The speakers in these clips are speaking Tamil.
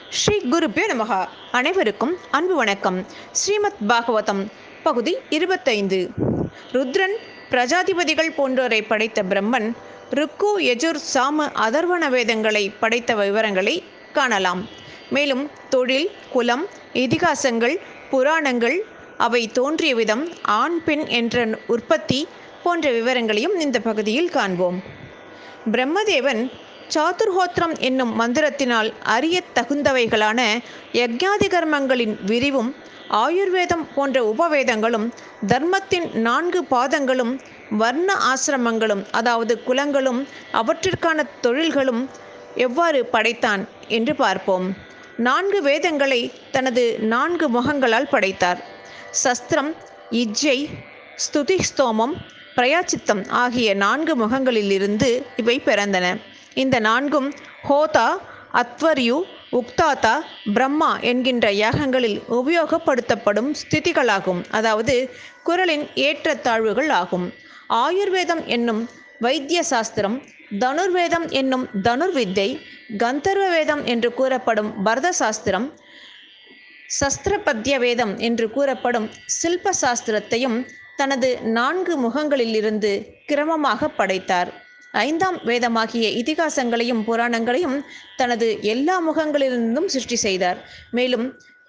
ஸ்ரீ குருப்பியோ நமகா அனைவருக்கும் அன்பு வணக்கம் ஸ்ரீமத் பாகவதம் பகுதி இருபத்தைந்து ருத்ரன் பிரஜாதிபதிகள் போன்றோரை படைத்த பிரம்மன் ருக்கு யஜுர் சாம அதர்வண வேதங்களை படைத்த விவரங்களை காணலாம் மேலும் தொழில் குலம் இதிகாசங்கள் புராணங்கள் அவை தோன்றிய விதம் ஆண் பெண் என்ற உற்பத்தி போன்ற விவரங்களையும் இந்த பகுதியில் காண்போம் பிரம்மதேவன் சாதுர்ஹோத்திரம் என்னும் மந்திரத்தினால் அறியத் தகுந்தவைகளான யக்ஞாதி கர்மங்களின் விரிவும் ஆயுர்வேதம் போன்ற உபவேதங்களும் தர்மத்தின் நான்கு பாதங்களும் வர்ண ஆசிரமங்களும் அதாவது குலங்களும் அவற்றிற்கான தொழில்களும் எவ்வாறு படைத்தான் என்று பார்ப்போம் நான்கு வேதங்களை தனது நான்கு முகங்களால் படைத்தார் சஸ்திரம் இஜ்ஜை ஸ்துதி ஸ்தோமம் பிரயாச்சித்தம் ஆகிய நான்கு முகங்களிலிருந்து இவை பிறந்தன இந்த நான்கும் ஹோதா அத்வர்யு உக்தாத்தா பிரம்மா என்கின்ற யாகங்களில் உபயோகப்படுத்தப்படும் ஸ்திதிகளாகும் அதாவது குரலின் ஏற்றத்தாழ்வுகள் ஆகும் ஆயுர்வேதம் என்னும் வைத்திய சாஸ்திரம் தனுர்வேதம் என்னும் தனுர்வித்தை கந்தர்வ வேதம் என்று கூறப்படும் பரத சாஸ்திரம் சஸ்திரபத்திய வேதம் என்று கூறப்படும் சில்ப சாஸ்திரத்தையும் தனது நான்கு முகங்களிலிருந்து கிரமமாக படைத்தார் ஐந்தாம் வேதமாகிய இதிகாசங்களையும் புராணங்களையும் தனது எல்லா முகங்களிலிருந்தும் சிருஷ்டி செய்தார் மேலும்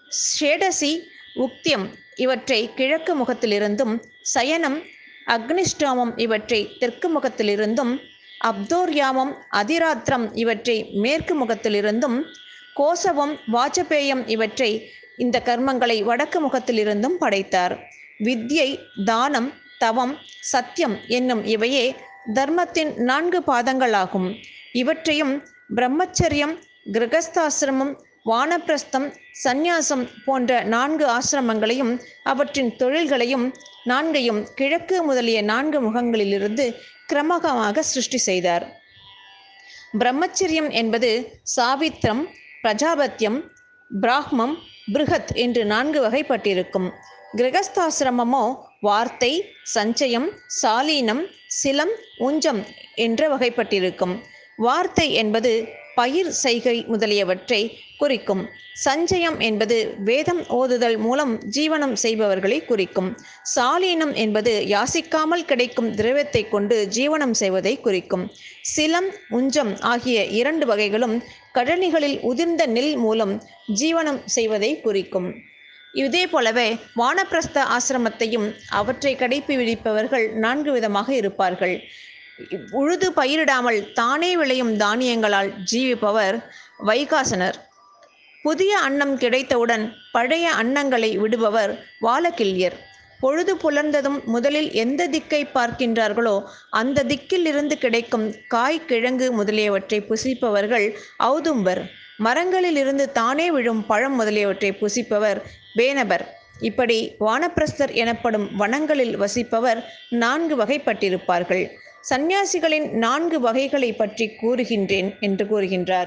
ஷேடசி உக்தியம் இவற்றை கிழக்கு முகத்திலிருந்தும் சயனம் அக்னிஷ்டாமம் இவற்றை தெற்கு முகத்திலிருந்தும் அப்தோர்யாமம் அதிராத்திரம் இவற்றை மேற்கு முகத்திலிருந்தும் கோசவம் வாஜபேயம் இவற்றை இந்த கர்மங்களை வடக்கு முகத்திலிருந்தும் படைத்தார் வித்யை தானம் தவம் சத்தியம் என்னும் இவையே தர்மத்தின் நான்கு பாதங்களாகும் இவற்றையும் பிரம்மச்சரியம் கிரகஸ்தாசிரமம் வானப்பிரஸ்தம் சந்நியாசம் போன்ற நான்கு ஆசிரமங்களையும் அவற்றின் தொழில்களையும் நான்கையும் கிழக்கு முதலிய நான்கு முகங்களிலிருந்து கிரமகமாக சிருஷ்டி செய்தார் பிரம்மச்சரியம் என்பது சாவித்திரம் பிரஜாபத்தியம் பிராஹ்மம் பிருகத் என்று நான்கு வகைப்பட்டிருக்கும் கிரகஸ்தாசிரமமோ வார்த்தை சஞ்சயம் சாலீனம் சிலம் உஞ்சம் என்ற வகைப்பட்டிருக்கும் வார்த்தை என்பது பயிர் செய்கை முதலியவற்றை குறிக்கும் சஞ்சயம் என்பது வேதம் ஓதுதல் மூலம் ஜீவனம் செய்பவர்களை குறிக்கும் சாலீனம் என்பது யாசிக்காமல் கிடைக்கும் திரவியத்தை கொண்டு ஜீவனம் செய்வதை குறிக்கும் சிலம் உஞ்சம் ஆகிய இரண்டு வகைகளும் கடலிகளில் உதிர்ந்த நெல் மூலம் ஜீவனம் செய்வதை குறிக்கும் இதே போலவே வானப்பிரஸ்த ஆசிரமத்தையும் அவற்றை கடைப்பிடிப்பவர்கள் நான்கு விதமாக இருப்பார்கள் உழுது பயிரிடாமல் தானே விளையும் தானியங்களால் ஜீவிப்பவர் வைகாசனர் புதிய அன்னம் கிடைத்தவுடன் பழைய அன்னங்களை விடுபவர் வாலக்கில்யர் பொழுது புலர்ந்ததும் முதலில் எந்த திக்கை பார்க்கின்றார்களோ அந்த திக்கில் இருந்து கிடைக்கும் காய் கிழங்கு முதலியவற்றை புசிப்பவர்கள் ஔதும்பர் மரங்களில் இருந்து தானே விழும் பழம் முதலியவற்றை புசிப்பவர் பேனபர் இப்படி வானப்பிரஸ்தர் எனப்படும் வனங்களில் வசிப்பவர் நான்கு வகைப்பட்டிருப்பார்கள் சந்நியாசிகளின் நான்கு வகைகளை பற்றி கூறுகின்றேன் என்று கூறுகின்றார்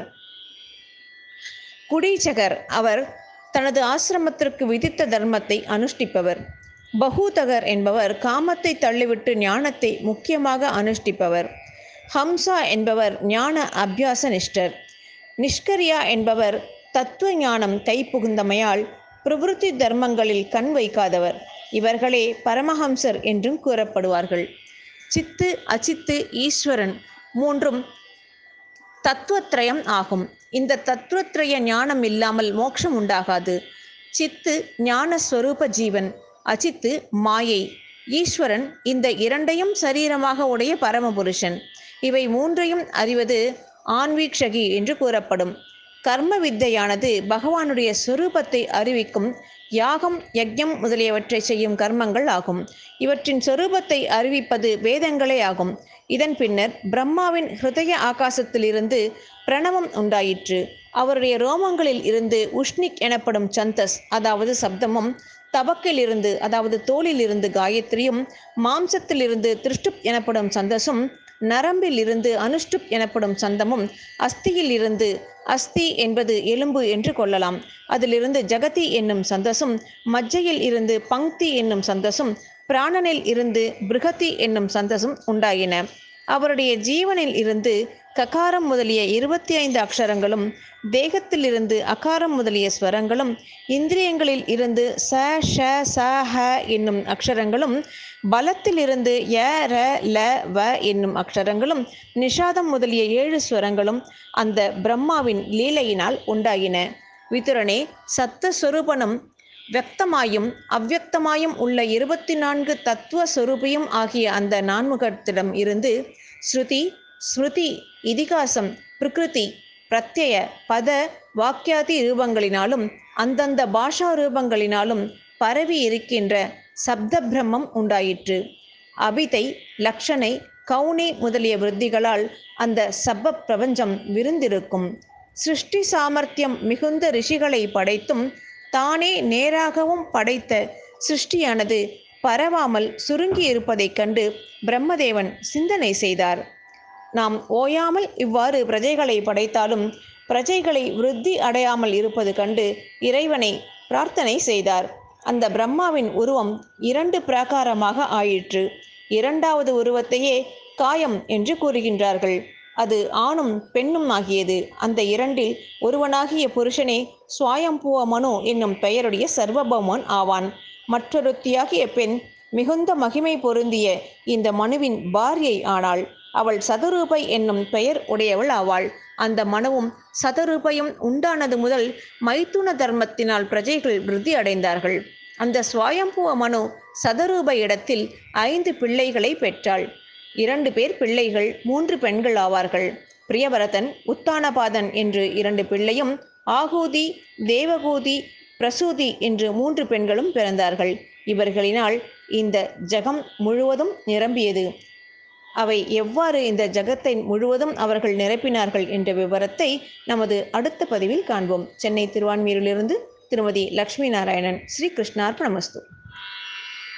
குடீச்சகர் அவர் தனது ஆசிரமத்திற்கு விதித்த தர்மத்தை அனுஷ்டிப்பவர் பகூதகர் என்பவர் காமத்தை தள்ளிவிட்டு ஞானத்தை முக்கியமாக அனுஷ்டிப்பவர் ஹம்சா என்பவர் ஞான அபியாச நிஷ்டர் நிஷ்கரியா என்பவர் தத்துவ ஞானம் கைப்புகுந்தமையால் பிரவிருத்தி தர்மங்களில் கண் வைக்காதவர் இவர்களே பரமஹம்சர் என்றும் கூறப்படுவார்கள் சித்து அச்சித்து ஈஸ்வரன் மூன்றும் தத்துவத்ரயம் ஆகும் இந்த தத்துவத்ரய ஞானம் இல்லாமல் மோட்சம் உண்டாகாது சித்து ஞான ஸ்வரூப ஜீவன் அச்சித்து மாயை ஈஸ்வரன் இந்த இரண்டையும் சரீரமாக உடைய பரமபுருஷன் இவை மூன்றையும் அறிவது ஆன்வீக்ஷகி என்று கூறப்படும் கர்ம வித்தையானது பகவானுடைய சொரூபத்தை அறிவிக்கும் யாகம் யஜ்யம் முதலியவற்றை செய்யும் கர்மங்கள் ஆகும் இவற்றின் சொரூபத்தை அறிவிப்பது வேதங்களே ஆகும் இதன் பின்னர் பிரம்மாவின் ஹிருதய ஆகாசத்திலிருந்து பிரணவம் உண்டாயிற்று அவருடைய ரோமங்களில் இருந்து உஷ்ணிக் எனப்படும் சந்தஸ் அதாவது சப்தமும் தபக்கிலிருந்து அதாவது தோலிலிருந்து காயத்ரியும் மாம்சத்திலிருந்து திருஷ்டுப் எனப்படும் சந்தஸும் நரம்பில் இருந்து அனுஷ்டுப் எனப்படும் சந்தமும் அஸ்தியில் இருந்து அஸ்தி என்பது எலும்பு என்று கொள்ளலாம் அதிலிருந்து ஜகதி என்னும் சந்தஸும் மஜ்ஜையில் இருந்து பங்க்தி என்னும் சந்தஸும் பிராணனில் இருந்து பிருகதி என்னும் சந்தஸும் உண்டாயின அவருடைய ஜீவனில் இருந்து ககாரம் முதலிய இருபத்தி ஐந்து அக்ஷரங்களும் தேகத்திலிருந்து அகாரம் முதலிய ஸ்வரங்களும் இந்திரியங்களில் இருந்து ச ஷ ச ஹ என்னும் அக்ஷரங்களும் பலத்திலிருந்து ய ர ல வ என்னும் அக்ஷரங்களும் நிஷாதம் முதலிய ஏழு ஸ்வரங்களும் அந்த பிரம்மாவின் லீலையினால் உண்டாயின விதுரனே சத்த சொரூபனும் வியக்தமாயும் அவ்வியக்தமாயும் உள்ள இருபத்தி நான்கு தத்துவ சொரூபியும் ஆகிய அந்த நான்முகத்திடம் இருந்து ஸ்ருதி ஸ்மிருதி இதிகாசம் பிரகிருதி பிரத்யய பத வாக்கியாதி ரூபங்களினாலும் அந்தந்த பாஷா ரூபங்களினாலும் பரவி இருக்கின்ற சப்த பிரம்மம் உண்டாயிற்று அபிதை லக்ஷனை கவுனி முதலிய விருத்திகளால் அந்த சப்ப பிரபஞ்சம் விருந்திருக்கும் சிருஷ்டி சாமர்த்தியம் மிகுந்த ரிஷிகளை படைத்தும் தானே நேராகவும் படைத்த சிருஷ்டியானது பரவாமல் சுருங்கி இருப்பதைக் கண்டு பிரம்மதேவன் சிந்தனை செய்தார் நாம் ஓயாமல் இவ்வாறு பிரஜைகளை படைத்தாலும் பிரஜைகளை விருத்தி அடையாமல் இருப்பது கண்டு இறைவனை பிரார்த்தனை செய்தார் அந்த பிரம்மாவின் உருவம் இரண்டு பிராகாரமாக ஆயிற்று இரண்டாவது உருவத்தையே காயம் என்று கூறுகின்றார்கள் அது ஆணும் பெண்ணும் ஆகியது அந்த இரண்டில் ஒருவனாகிய புருஷனே சுவாயம்புவ மனு என்னும் பெயருடைய சர்வபௌமன் ஆவான் மற்றொருத்தியாகிய பெண் மிகுந்த மகிமை பொருந்திய இந்த மனுவின் பாரியை ஆனாள் அவள் சதுரூபை என்னும் பெயர் உடையவள் ஆவாள் அந்த மனுவும் சதரூபையும் உண்டானது முதல் மைதுன தர்மத்தினால் பிரஜைகள் விருத்தி அடைந்தார்கள் அந்த சுவாயம்புவ மனு சதரூப இடத்தில் ஐந்து பிள்ளைகளை பெற்றாள் இரண்டு பேர் பிள்ளைகள் மூன்று பெண்கள் ஆவார்கள் பிரியவரதன் உத்தானபாதன் என்று இரண்டு பிள்ளையும் ஆகூதி தேவகூதி பிரசூதி என்று மூன்று பெண்களும் பிறந்தார்கள் இவர்களினால் இந்த ஜகம் முழுவதும் நிரம்பியது அவை எவ்வாறு இந்த ஜகத்தை முழுவதும் அவர்கள் நிரப்பினார்கள் என்ற விவரத்தை நமது அடுத்த பதிவில் காண்போம் சென்னை திருவான்மீரிலிருந்து திருமதி லக்ஷ்மி நாராயணன் ஸ்ரீ கிருஷ்ணார்ப்பணமஸ்து